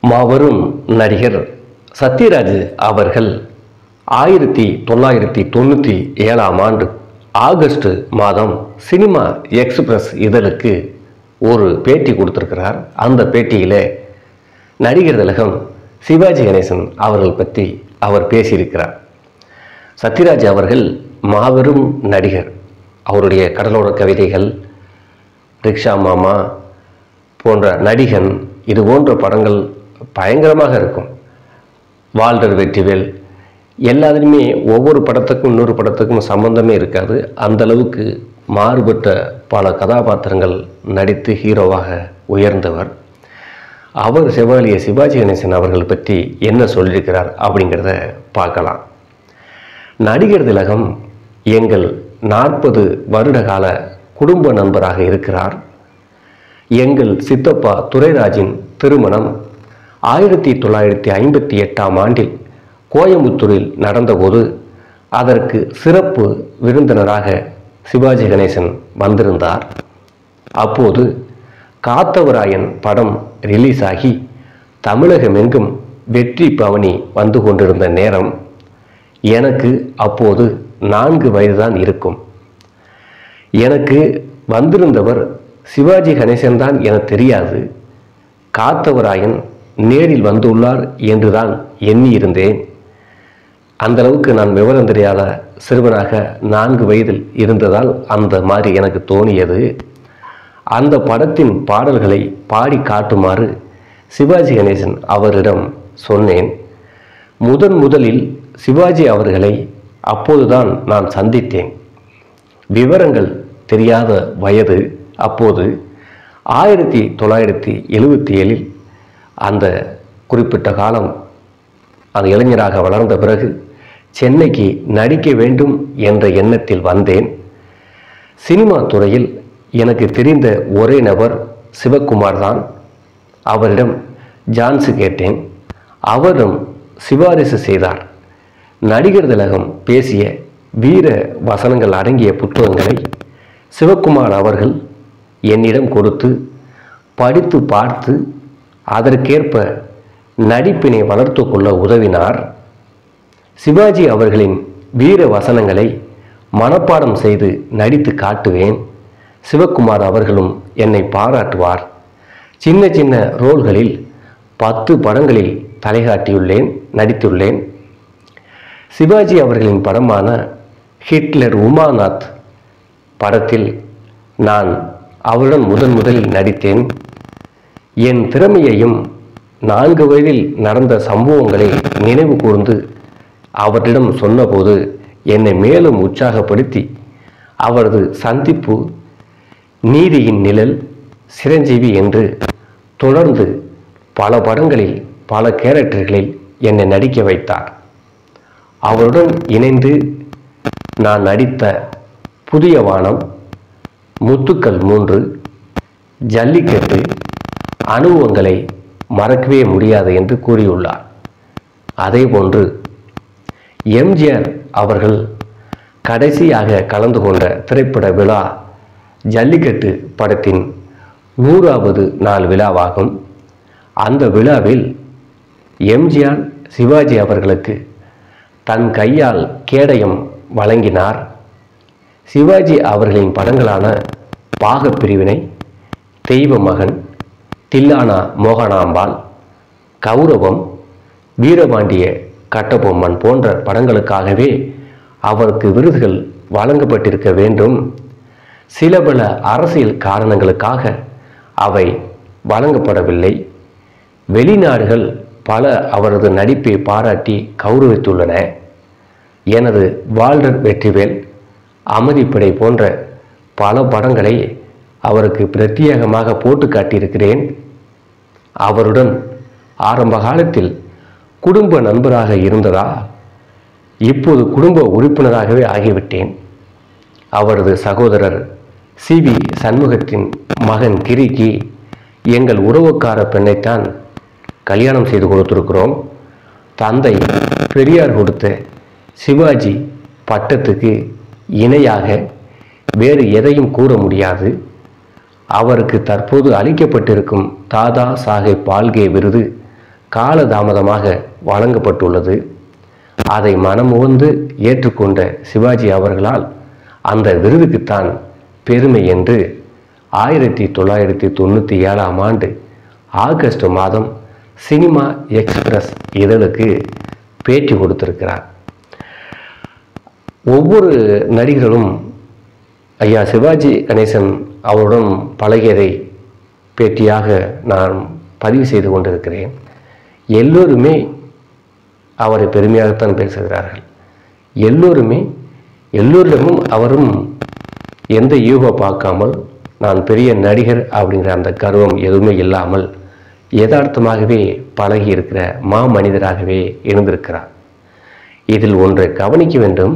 மாபெரும் நடிகர் சத்யராஜ் அவர்கள் ஆயிரத்தி தொள்ளாயிரத்தி தொண்ணூற்றி ஏழாம் ஆண்டு ஆகஸ்ட் மாதம் சினிமா எக்ஸ்பிரஸ் இதழுக்கு ஒரு பேட்டி கொடுத்திருக்கிறார் அந்த பேட்டியிலே நடிகர் திலகம் சிவாஜி கணேசன் அவர்கள் பற்றி அவர் பேசியிருக்கிறார் சத்யராஜ் அவர்கள் மாபெரும் நடிகர் அவருடைய கடலோர கவிதைகள் ரிக்ஷா மாமா போன்ற நடிகன் இது போன்ற படங்கள் பயங்கரமாக இருக்கும் வால்டர் வெற்றிவேல் எல்லாத்துலேயுமே ஒவ்வொரு படத்துக்கும் இன்னொரு படத்துக்கும் சம்பந்தமே இருக்காது அந்த அளவுக்கு மாறுபட்ட பல கதாபாத்திரங்கள் நடித்து ஹீரோவாக உயர்ந்தவர் அவர் செவாலிய சிவாஜி கணேசன் அவர்கள் பற்றி என்ன சொல்லியிருக்கிறார் அப்படிங்கிறத பார்க்கலாம் நடிகர் திலகம் எங்கள் நாற்பது வருட கால குடும்ப நண்பராக இருக்கிறார் எங்கள் சித்தப்பா துரைராஜின் திருமணம் ஆயிரத்தி தொள்ளாயிரத்தி ஐம்பத்தி எட்டாம் ஆண்டில் கோயம்புத்தூரில் நடந்தபோது அதற்கு சிறப்பு விருந்தினராக சிவாஜி கணேசன் வந்திருந்தார் அப்போது காத்தவராயன் படம் ரிலீஸ் ஆகி தமிழகமெங்கும் வெற்றி பவனி வந்து கொண்டிருந்த நேரம் எனக்கு அப்போது நான்கு வயதுதான் இருக்கும் எனக்கு வந்திருந்தவர் சிவாஜி கணேசன் தான் என தெரியாது காத்தவராயன் நேரில் வந்துள்ளார் என்றுதான் எண்ணி இருந்தேன் அந்த அளவுக்கு நான் விவரம் தெரியாத சிறுவனாக நான்கு வயதில் இருந்ததால் அந்த மாதிரி எனக்கு தோணியது அந்த படத்தின் பாடல்களை பாடி காட்டுமாறு சிவாஜி கணேசன் அவரிடம் சொன்னேன் முதன் முதலில் சிவாஜி அவர்களை அப்போதுதான் நான் சந்தித்தேன் விவரங்கள் தெரியாத வயது அப்போது ஆயிரத்தி தொள்ளாயிரத்தி எழுபத்தி ஏழில் அந்த குறிப்பிட்ட காலம் அந்த இளைஞராக வளர்ந்த பிறகு சென்னைக்கு நடிக்க வேண்டும் என்ற எண்ணத்தில் வந்தேன் சினிமா துறையில் எனக்கு தெரிந்த ஒரே நபர் சிவகுமார் தான் அவரிடம் ஜான்ஸு கேட்டேன் அவரும் சிபாரிசு செய்தார் நடிகர் திலகம் பேசிய வீர வசனங்கள் அடங்கிய புத்தகங்களை சிவகுமார் அவர்கள் என்னிடம் கொடுத்து படித்து பார்த்து அதற்கேற்ப நடிப்பினை வளர்த்து கொள்ள உதவினார் சிவாஜி அவர்களின் வீர வசனங்களை மனப்பாடம் செய்து நடித்து காட்டுவேன் சிவகுமார் அவர்களும் என்னை பாராட்டுவார் சின்ன சின்ன ரோல்களில் பத்து படங்களில் தலைகாட்டியுள்ளேன் நடித்துள்ளேன் சிவாஜி அவர்களின் படமான ஹிட்லர் உமாநாத் படத்தில் நான் அவருடன் முதன் முதலில் நடித்தேன் என் திறமையையும் நான்கு வயதில் நடந்த சம்பவங்களை நினைவு கூர்ந்து அவரிடம் சொன்னபோது என்னை மேலும் உற்சாகப்படுத்தி அவரது சந்திப்பு நீதியின் நிழல் சிரஞ்சீவி என்று தொடர்ந்து பல படங்களில் பல கேரக்டர்களில் என்னை நடிக்க வைத்தார் அவருடன் இணைந்து நான் நடித்த புதிய வானம் முத்துக்கள் மூன்று ஜல்லிக்கட்டு அனுபவங்களை மறக்கவே முடியாது என்று கூறியுள்ளார் அதேபோன்று எம்ஜிஆர் அவர்கள் கடைசியாக கலந்து கொண்ட திரைப்பட விழா ஜல்லிக்கட்டு படத்தின் நூறாவது நாள் விழாவாகும் அந்த விழாவில் எம்ஜிஆர் சிவாஜி அவர்களுக்கு தன் கையால் கேடயம் வழங்கினார் சிவாஜி அவர்களின் படங்களான பாகப்பிரிவினை தெய்வ மகன் தில்லானா மோகனாம்பாள் கௌரவம் வீரபாண்டிய கட்டபொம்மன் போன்ற படங்களுக்காகவே அவருக்கு விருதுகள் வழங்கப்பட்டிருக்க வேண்டும் சில பல அரசியல் காரணங்களுக்காக அவை வழங்கப்படவில்லை வெளிநாடுகள் பல அவரது நடிப்பை பாராட்டி கௌரவித்துள்ளன எனது வால்டர் வெற்றிவேல் அமைதிப்படை போன்ற பல படங்களை அவருக்கு பிரத்யேகமாக போட்டு காட்டியிருக்கிறேன் அவருடன் ஆரம்ப காலத்தில் குடும்ப நண்பராக இருந்ததா இப்போது குடும்ப உறுப்பினராகவே ஆகிவிட்டேன் அவரது சகோதரர் சி வி சண்முகத்தின் மகன் கிரிக்கு எங்கள் உறவுக்கார பெண்ணைத்தான் கல்யாணம் செய்து கொடுத்திருக்கிறோம் தந்தை பெரியார் கொடுத்த சிவாஜி பட்டத்துக்கு இணையாக வேறு எதையும் கூற முடியாது அவருக்கு தற்போது அளிக்கப்பட்டிருக்கும் தாதா சாஹேப் பால்கே விருது காலதாமதமாக வழங்கப்பட்டுள்ளது அதை மனமுவந்து ஏற்றுக்கொண்ட சிவாஜி அவர்களால் அந்த விருதுக்குத்தான் பெருமை என்று ஆயிரத்தி தொள்ளாயிரத்தி தொண்ணூற்றி ஏழாம் ஆண்டு ஆகஸ்ட் மாதம் சினிமா எக்ஸ்பிரஸ் இதழுக்கு பேட்டி கொடுத்திருக்கிறார் ஒவ்வொரு நடிகர்களும் ஐயா சிவாஜி கணேசன் அவருடன் பழகியதை பேட்டியாக நான் பதிவு செய்து கொண்டிருக்கிறேன் எல்லோருமே அவரை பெருமையாகத்தான் பேசுகிறார்கள் எல்லோருமே எல்லோரிடமும் அவரும் எந்த யூகோ பார்க்காமல் நான் பெரிய நடிகர் அப்படிங்கிற அந்த கர்வம் எதுவுமே இல்லாமல் யதார்த்தமாகவே பழகி இருக்கிற மா மனிதராகவே இருந்திருக்கிறார் இதில் ஒன்றை கவனிக்க வேண்டும்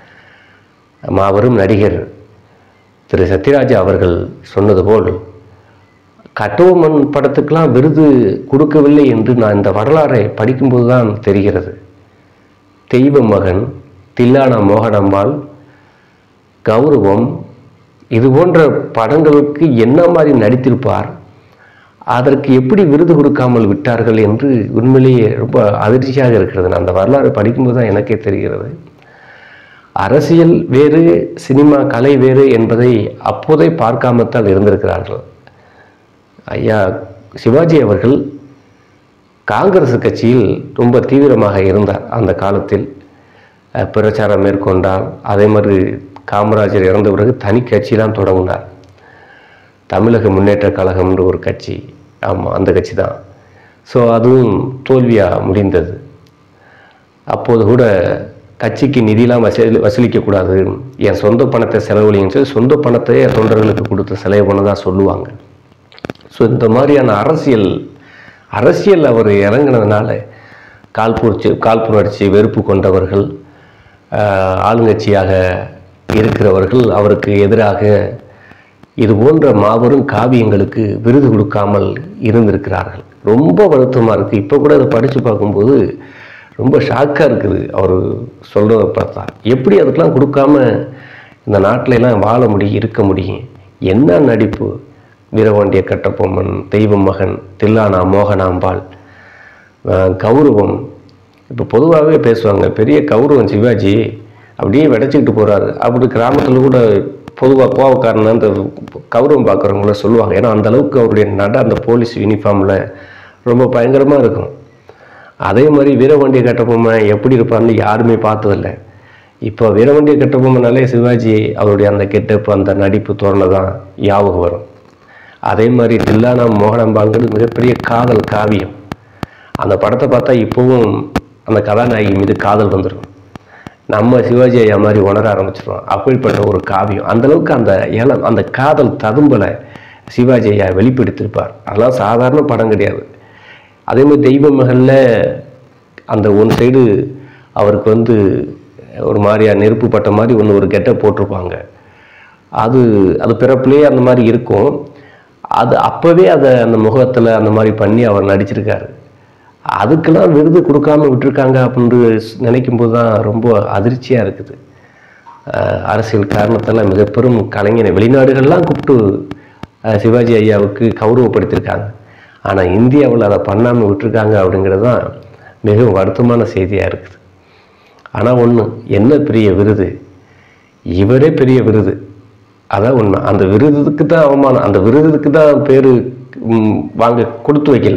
மாபெரும் நடிகர் திரு சத்யராஜ் அவர்கள் சொன்னது போல் கட்டவுமன் படத்துக்கெல்லாம் விருது கொடுக்கவில்லை என்று நான் இந்த வரலாறை படிக்கும்போது தான் தெரிகிறது தெய்வ மகன் தில்லானா மோகனம்பாள் கௌரவம் இது போன்ற படங்களுக்கு என்ன மாதிரி நடித்திருப்பார் அதற்கு எப்படி விருது கொடுக்காமல் விட்டார்கள் என்று உண்மையிலேயே ரொம்ப அதிர்ச்சியாக இருக்கிறது நான் அந்த வரலாறு படிக்கும்போது தான் எனக்கே தெரிகிறது அரசியல் வேறு சினிமா கலை வேறு என்பதை அப்போதே பார்க்காமத்தான் இருந்திருக்கிறார்கள் ஐயா சிவாஜி அவர்கள் காங்கிரஸ் கட்சியில் ரொம்ப தீவிரமாக இருந்தார் அந்த காலத்தில் அஹ், பிரச்சாரம் மேற்கொண்டார் அதே மாதிரி காமராஜர் இறந்த பிறகு தனி கட்சியெலாம் தொடங்கினார் தமிழக முன்னேற்ற கழகம்ன்ற ஒரு கட்சி ஆமாம் அந்த கட்சி தான் ஸோ அதுவும் தோல்வியாக முடிந்தது அப்போது கூட கட்சிக்கு நிதியெலாம் வசூலி வசூலிக்கக்கூடாது என் சொந்த பணத்தை செலவழின்னு சொல்லி சொந்த பணத்தை என் தொண்டர்களுக்கு கொடுத்து செலவு பண்ணதா சொல்லுவாங்க ஸோ இந்த மாதிரியான அரசியல் அரசியல் அவர் இறங்கினதுனால காழ்ப்புணர்ச்சி காழ்ப்புணர்ச்சி வெறுப்பு கொண்டவர்கள் ஆஹ், ஆளுங்கட்சியாக இருக்கிறவர்கள் அவருக்கு எதிராக இது போன்ற மாபெரும் காவியங்களுக்கு விருது கொடுக்காமல் இருந்திருக்கிறார்கள் ரொம்ப வருத்தமாக இருக்குது இப்போ கூட அதை படித்து பார்க்கும்போது ரொம்ப ஷாக்காக இருக்குது அவர் சொல்கிறத பார்த்தா எப்படி அதுக்கெல்லாம் கொடுக்காம இந்த நாட்டுல எல்லாம் வாழ முடியும் இருக்க முடியும் என்ன நடிப்பு வீரபாண்டிய கட்டபொம்மன் தெய்வ மகன் தில்லானா மோகனாம்பாள் அஹ் கௌரவம் இப்போ பொதுவாகவே பேசுவாங்க பெரிய கௌரவம் சிவாஜி அப்படியே விடைச்சிக்கிட்டு போகிறாரு அப்படி கிராமத்தில் கூட பொதுவாக கோவக்காரன் அந்த கௌரவம் பார்க்குறவங்கள சொல்லுவாங்க ஏன்னா அந்த அளவுக்கு அவருடைய நட அந்த போலீஸ் யூனிஃபார்மில் ரொம்ப பயங்கரமாக இருக்கும் அதே மாதிரி வீரபாண்டிய கட்டபொம்மன் எப்படி இருப்பார்னு யாருமே பார்த்ததில்ல இப்போ வீரபாண்டிய கட்டபொம்மனாலே சிவாஜி அவருடைய அந்த கெட்டப்பு அந்த நடிப்பு தோரணை தான் ஞாபகம் வரும் அதே மாதிரி தில்லானா மோகனம்பாங்கிறது மிகப்பெரிய காதல் காவியம் அந்த படத்தை பார்த்தா இப்போவும் அந்த கதாநாயகி மீது காதல் வந்துடும் நம்ம சிவாஜி ஐயா மாதிரி உணர ஆரம்பிச்சிடுவோம் அப்படிப்பட்ட ஒரு காவியம் அந்த அளவுக்கு அந்த இளம் அந்த காதல் ததும்பலை சிவாஜி ஐயா வெளிப்படுத்தியிருப்பார் அதெல்லாம் சாதாரண படம் கிடையாது அதே மாதிரி தெய்வ மகளில் அந்த ஒன் சைடு அவருக்கு வந்து ஒரு மாதிரியா நெருப்பு பட்ட மாதிரி ஒன்று ஒரு கெட்ட போட்டிருப்பாங்க அது அது பிறப்புலேயே அந்த மாதிரி இருக்கும் அது அப்போவே அதை அந்த முகத்தில் அந்த மாதிரி பண்ணி அவர் நடிச்சிருக்காரு அதுக்கெல்லாம் விருது கொடுக்காம விட்டுருக்காங்க அப்படின்னு நினைக்கும் போது தான் ரொம்ப அதிர்ச்சியாக இருக்குது அஹ் அரசியல் காரணத்தால் மிக பெரும் கலைஞரை வெளிநாடுகள்லாம் கூப்பிட்டு அஹ் சிவாஜி ஐயாவுக்கு கௌரவப்படுத்தியிருக்காங்க ஆனால் இந்தியாவில் அதை பண்ணாமல் விட்டுருக்காங்க அப்படிங்கிறது தான் மிகவும் வருத்தமான செய்தியாக இருக்குது ஆனால் ஒன்று என்ன பெரிய விருது இவரே பெரிய விருது அதான் உண்மை அந்த விருதுக்கு தான் அவமானம் அந்த விருதுக்கு தான் பேர் வாங்க கொடுத்து வைக்கல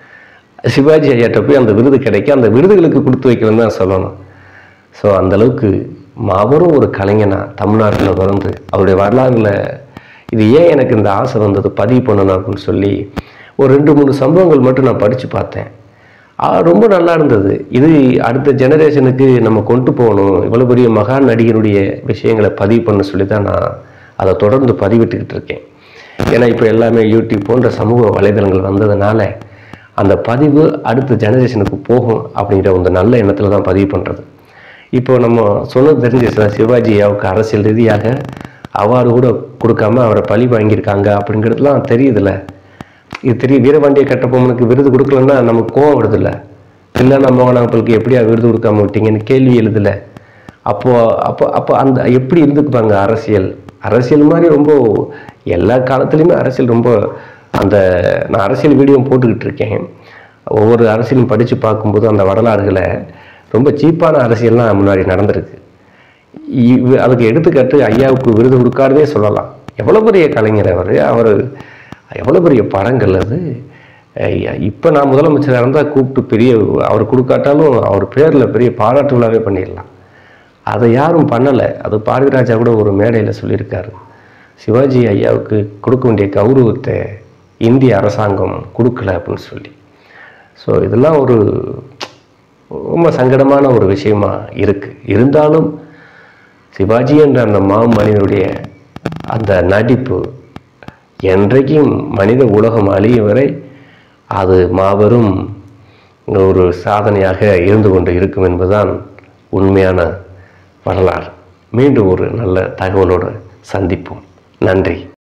சிவாஜி ஐயாட்ட போய் அந்த விருது கிடைக்க அந்த விருதுகளுக்கு கொடுத்து வைக்கலன்னு தான் சொல்லணும் ஸோ அந்த அளவுக்கு மாபெரும் ஒரு கலைஞனா தமிழ்நாட்டில் பிறந்து அவருடைய வரலாறுல இது ஏன் எனக்கு இந்த ஆசை வந்தது பதிவு பண்ணணும் அப்படின்னு சொல்லி ஒரு ரெண்டு மூணு சம்பவங்கள் மட்டும் நான் படித்து பார்த்தேன் ஆ, ரொம்ப நல்லா இருந்தது இது அடுத்த ஜெனரேஷனுக்கு நம்ம கொண்டு போகணும் இவ்வளோ பெரிய மகா நடிகருடைய விஷயங்களை பதிவு பண்ண சொல்லி தான் நான் அதை தொடர்ந்து பதிவிட்டுக்கிட்டு இருக்கேன் ஏன்னா இப்போ எல்லாமே யூடியூப் போன்ற சமூக வலைதளங்கள் வந்ததுனால அந்த பதிவு அடுத்த ஜெனரேஷனுக்கு போகும் அப்படிங்கிற ஒரு நல்ல எண்ணத்தில் தான் பதிவு பண்ணுறது இப்போ நம்ம சொன்னது தெரிஞ்சு சார் சிவாஜி ஐயாவுக்கு அரசியல் ரீதியாக அவார்டு கூட கொடுக்காம அவரை பழி வாங்கியிருக்காங்க அப்படிங்கிறதுலாம் தெரியுதுல்ல இது தெரியும் வீரபாண்டிய கட்டபொம்மனுக்கு விருது கொடுக்கலன்னா நமக்கு கோவம் வருதுல்ல தில்லானா மோகனாப்பலுக்கு எப்படியா விருது கொடுக்காம விட்டீங்கன்னு கேள்வி எழுதல அப்போ அப்போ அப்போ அந்த எப்படி இருந்துக்குப்பாங்க அரசியல் அரசியல் மாதிரி ரொம்ப எல்லா காலத்துலேயுமே அரசியல் ரொம்ப அந்த நான் அரசியல் வீடியோ போட்டுக்கிட்டு இருக்கேன் ஒவ்வொரு அரசியலும் படித்து பார்க்கும்போது அந்த வரலாறுகளை ரொம்ப சீப்பான அரசியல்லாம் முன்னாடி நடந்திருக்கு இவ் அதுக்கு எடுத்துக்காட்டு ஐயாவுக்கு விருது கொடுக்காதே சொல்லலாம் எவ்வளோ பெரிய கலைஞர் அவர் அவர் எவ்வளோ பெரிய படங்கள் அது இப்போ நான் முதலமைச்சராக இருந்தால் கூப்பிட்டு பெரிய அவர் கொடுக்காட்டாலும் அவர் பேரில் பெரிய பாராட்டு விழாவே பண்ணிடலாம் அதை யாரும் பண்ணலை அது பாரதிராஜா கூட ஒரு மேடையில் சொல்லியிருக்காரு சிவாஜி ஐயாவுக்கு கொடுக்க வேண்டிய கௌரவத்தை இந்திய அரசாங்கம் கொடுக்கல அப்படின்னு சொல்லி ஸோ இதெல்லாம் ஒரு ரொம்ப சங்கடமான ஒரு விஷயமா இருக்குது இருந்தாலும் சிவாஜி என்ற அந்த மாமனிதனுடைய அந்த நடிப்பு என்றைக்கும் மனித உலகம் அழியும் வரை அது மாபெரும் ஒரு சாதனையாக இருந்து கொண்டு இருக்கும் என்பதுதான் உண்மையான வரலாறு மீண்டும் ஒரு நல்ல தகவலோடு சந்திப்போம் நன்றி